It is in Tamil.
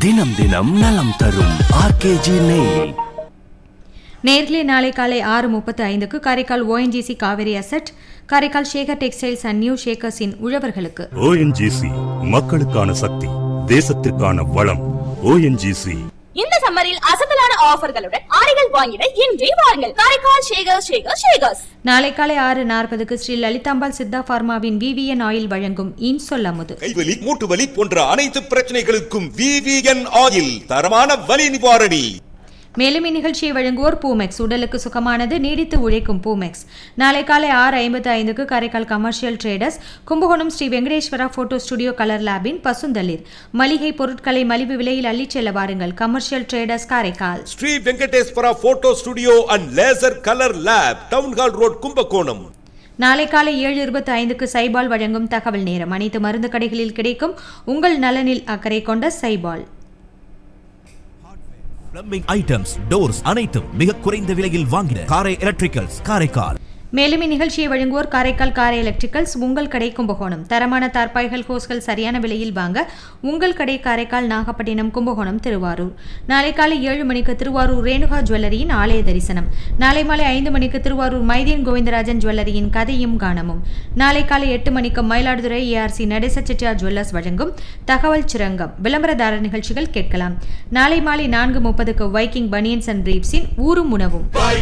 தினம் தினம் நலம் தரும் ஆர்கேஜி நெய் நேர்களே நாளை காலை ஆறு முப்பத்து ஐந்துக்கு Karaikal ONGC Cauvery asset Karaikal Shekar textiles and new ஷேக்கர்ஸின் உழவர்களுக்கு ஓஎன்ஜிசி மக்களுக்கான சக்தி தேசத்திற்கான வளம் ஓஎன்ஜிசி இந்த சம்மரில் அசத்தலான ஆஃபர்களுடன் ஆடைகள் வாங்கிட இன்றே வாருங்கள் காரைக்கால் ஷேகர் ஷேகர் ஷேகர்ஸ் நாளை காலை ஆறு நாற்பதுக்கு ஸ்ரீ லலிதாம்பாள் சித்தா பார்மாவின் விவிஎன் ஆயில் வழங்கும் இன்சொல் அமுது கைவலி மூட்டு வலி போன்ற அனைத்து பிரச்சனைகளுக்கும் விவிஎன் ஆயில் தரமான வலி நிவாரணி மேலும் இந்நிகழ்ச்சியை வழங்குவோர் பூமெக்ஸ் உடலுக்கு சுகமானது நீடித்து உழைக்கும் பூமெக்ஸ் நாளை காலை ஆறு ஐம்பத்து ஐந்துக்கு Karaikal commercial traders Kumbakonam Sri Venkateswara photo studio colour லேபின் பசுந்தளிர் மளிகை பொருட்களை மலிவு விலையில் அள்ளிச் செல்ல வாருங்கள் commercial traders Karaikal Sri Venkateswara photo studio and laser colour lab town hall road Kumbakonam நாளை காலை ஏழு இருபத்தி ஐந்துக்கு சைபால் வழங்கும் தகவல் நேரம் அனைத்து மருந்து கடைகளில் கிடைக்கும் உங்கள் நலனில் அக்கறை கொண்ட சைபால் பிளம்பிங் ஐட்டம்ஸ் டோர்ஸ் அனைத்தும் மிக குறைந்த விலையில் வாங்கின காரை எலக்ட்ரிக்கல்ஸ் காரைக்கால் மேலும் இந்நிகழ்ச்சியை வழங்குவோர் காரைக்கால் காரை எலக்ட்ரிக்கல்ஸ் உங்கள் கடை கும்பகோணம் தரமான தார்பாய்கள் ஹோஸ்கள் சரியான விலையில் வாங்க உங்கள் கடை காரைக்கால் நாகப்பட்டினம் கும்பகோணம் திருவாரூர் நாளை காலை ஏழு மணிக்கு திருவாரூர் ரேணுகா ஜுவல்லரியின் ஆலய தரிசனம் நாளை மாலை ஐந்து மணிக்கு திருவாரூர் மைதீன் கோவிந்தராஜன் ஜுவல்லரியின் கதையும் காணமும் நாளை காலை எட்டு மணிக்கு மயிலாடுதுறை ஏஆர்சி நடேச செட்டியார் ஜுவல்லர்ஸ் வழங்கும் தகவல் சுரங்கம் விளம்பரதாரர் நிகழ்ச்சிகள் கேட்கலாம் நாளை மாலை நான்கு முப்பதுக்கு வைக்கிங் பனியன்ஸ் அண்ட் பிரீப்ஸின் ஊரும் உணவும்